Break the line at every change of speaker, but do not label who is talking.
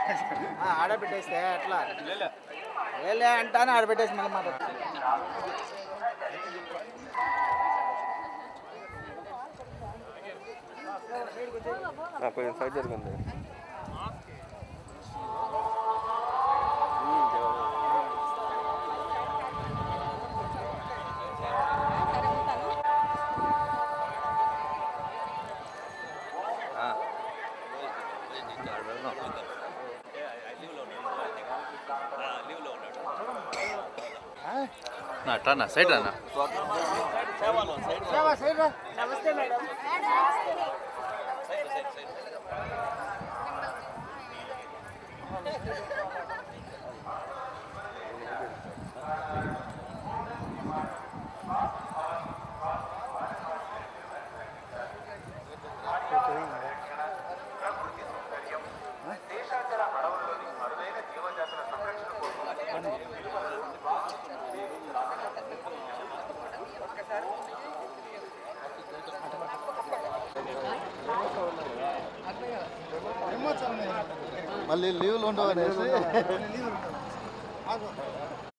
ఆ, ఆడ పెట్టేస్తే ఎట్లా లేలే అంటానే ఆడ పెట్టేసి మళ్ళీ మాట
కొంచెం సైడ్ జరుగుంది
అట్లా సైడ్ అన్న
నమస్తే మేడం
మళ్ళీ లీవ్లు ఉండవు అనేసి